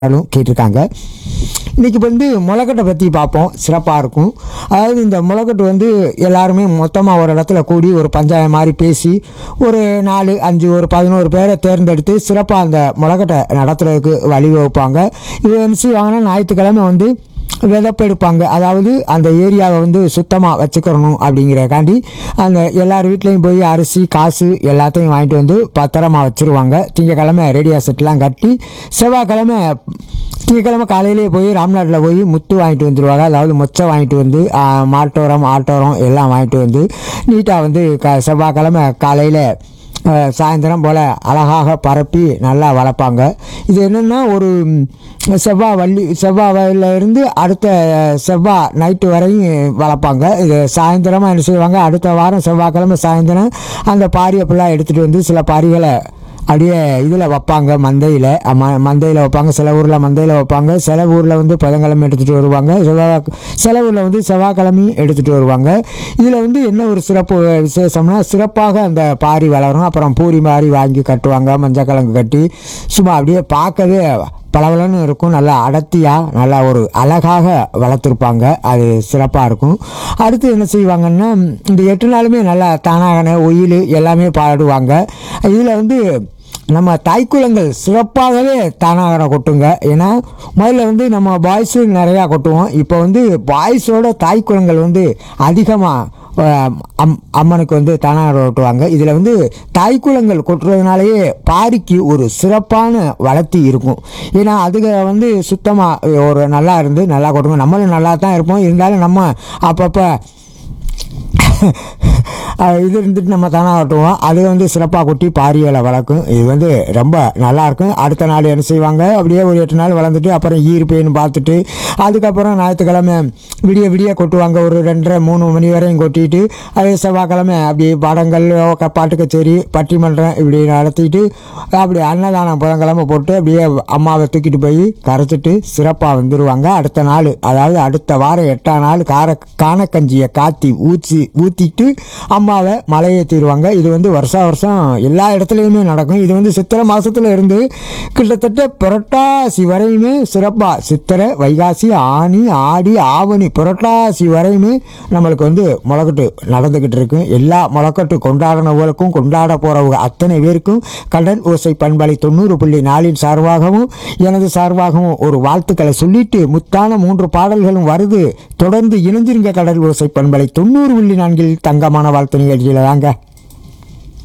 எல்லாரும் கேட்டிருக்காங்க இன்னைக்கு வந்து முளைக்கட்டை பற்றி பார்ப்போம் சிறப்பாக இருக்கும் அதாவது இந்த முளைக்கட்டு வந்து எல்லாருமே மொத்தமாக ஒரு இடத்துல கூடி ஒரு பஞ்சாயம் மாதிரி பேசி ஒரு நாலு அஞ்சு ஒரு பதினோரு பேரை தேர்ந்தெடுத்து சிறப்பாக அந்த முளைக்கட்டை நடத்துறதுக்கு வழிவகுப்பாங்க இது வந்து செய்வாங்கன்னா ஞாயிற்றுக்கிழமை வந்து விதப்பெடுப்பாங்க அதாவது அந்த ஏரியாவை வந்து சுத்தமாக வச்சுக்கிறணும் அப்படிங்கிறக்காண்டி அந்த எல்லார் வீட்லேயும் போய் அரிசி காசு எல்லாத்தையும் வாங்கிட்டு வந்து பத்திரமா வச்சுருவாங்க திங்கக்கிழமை ரேடியோ செட்லாம் கட்டி செவ்வாய்க்கிழமை திங்கக்கிழமை காலையிலேயே போய் ராம்நாட்டில் போய் முத்து வாங்கிட்டு வந்துடுவாங்க அதாவது மொச்சை வாங்கிட்டு வந்து ஆ, மாட்டோரம் ஆட்டோரம் எல்லாம் வாங்கிட்டு வந்து நீட்டாக வந்து க செவ்வாய்க்கிழமை காலையில் அஹ், சாயந்தரம் போல் அழகாக பரப்பி நல்லா வளர்ப்பாங்க இது என்னென்னா ஒரு ம், செவ்வாய் வள்ளி செவ்வாய் வயல்ல இருந்து அடுத்த செவ்வாய் நைட்டு வரையும் வளர்ப்பாங்க இது சாயந்தரமாக என்ன செய்வாங்க அடுத்த வாரம் செவ்வாய்க்கிழமை சாயந்தரம் அந்த பாரியை ஃபுல்லாக எடுத்துகிட்டு வந்து சில பாரிகளை அப்படியே இதில் வைப்பாங்க மந்தையில் ம மந்தையில் வைப்பாங்க சில ஊரில் மந்தையில் வைப்பாங்க சில ஊரில் வந்து புதன்கிழமை எடுத்துகிட்டு வருவாங்க செவ்வாய் சில ஊரில் வந்து செவ்வாய்க்கிழமையும் எடுத்துகிட்டு வருவாங்க இதில் வந்து என்ன ஒரு சிறப்பு விசேஷம்னா சிறப்பாக அந்த பாரி வளரும் அப்புறம் பூரி மாதிரி வாங்கி கட்டுவாங்க மஞ்சள் கிழங்கு கட்டி சும்மா அப்படியே பார்க்கவே பளபளன்னு இருக்கும் நல்லா அடர்த்தியாக நல்லா ஒரு அழகாக வளர்த்துருப்பாங்க அது சிறப்பாக இருக்கும் அடுத்து என்ன செய்வாங்கன்னா இந்த எட்டு நாளுமே நல்லா தானாகன ஒயில் எல்லாமே பாடுவாங்க இதில் வந்து நம்ம தாய்க்குளங்கள் சிறப்பாகவே தானாகன கொட்டுங்க ஏன்னா முதல்ல வந்து நம்ம பாய்ஸு நிறையா கொட்டுவோம் இப்போ வந்து பாய்ஸோட தாய்க்குளங்கள் வந்து அதிகமாக அஹ் அம் அம்மனுக்கு வந்து தானாக ஓட்டுவாங்க இதில் வந்து தாய்க்குளங்கள் கொட்டுறதுனாலேயே பாரிக்கு ஒரு சிறப்பான வளர்த்தி இருக்கும் ஏன்னா அதுக வந்து சுத்தமாக ஒரு நல்லா இருந்து நல்லா கொட்டுங்க நம்மளும் நல்லா தான் இருப்போம் இருந்தாலும் நம்ம அப்பப்போ அஹ் இது இருந்துட்டு நம்ம தானே ஓட்டுவோம் அது வந்து சிறப்பாக கொட்டி பாரிகளை வளர்க்கும் இது வந்து ரொம்ப நல்லா இருக்கும் அடுத்த நாள் என்ன செய்வாங்க அப்படியே ஒரு எட்டு நாள் வளர்ந்துட்டு அப்புறம் ஈர்ப்பேன்னு பார்த்துட்டு அதுக்கப்புறம் ஞாயிற்றுக்கிழமை விடிய விடிய கொட்டுவாங்க ஒரு ரெண்டரை மூணு மணி வரையும் கொட்டிட்டு அதே செவ்வாய்க்கிழமை அப்படியே படங்கள் க- பாட்டு கச்சேரி பட்டிமன்றம் இப்படி நடத்திட்டு அப்படி அன்னதானம் புதன்கிழமை போட்டு அப்படியே அம்மாவை தூக்கிட்டு போய் கரைச்சிட்டு சிறப்பாக வந்துடுவாங்க அடுத்த நாள் அதாவது அடுத்த வாரம் எட்டாம் நாள் கார காணக்கஞ்சியை காத்தி ஊற்றி ஊற்றிட்டு அம்மாவை மலையேற்றிடுவாங்க இது வந்து வருஷா வருஷம் எல்லா இடத்துலையுமே நடக்கும் இது வந்து சித்திரை மாதத்துல இருந்து கிட்டத்தட்ட புரட்டாசி வரையுமே சிறப்பாக சித்திரை வைகாசி ஆனி ஆடி ஆவணி புரட்டாசி வரையுமே நம்மளுக்கு வந்து முளைக்கட்டு நடந்துக்கிட்டு இருக்கு எல்லா முளைக்கட்டு கொண்டாடினவங்களுக்கும் கொண்டாட போகிறவங்க அத்தனை பேருக்கும் கடல் ஓசை பண்பலை தொண்ணூறு புள்ளி நாலின் சார்பாகவும் எனது சார்பாகவும் ஒரு வாழ்த்துக்களை சொல்லிட்டு முத்தான மூன்று பாடல்களும் வருது தொடர்ந்து இணைஞ்சிருங்க கடல் ஓசை பண்பலை தொண்ணூறு புள்ளி நான்கில் தங்கமான வாழ்த்து நிகழ்ச்சியில் தாங்க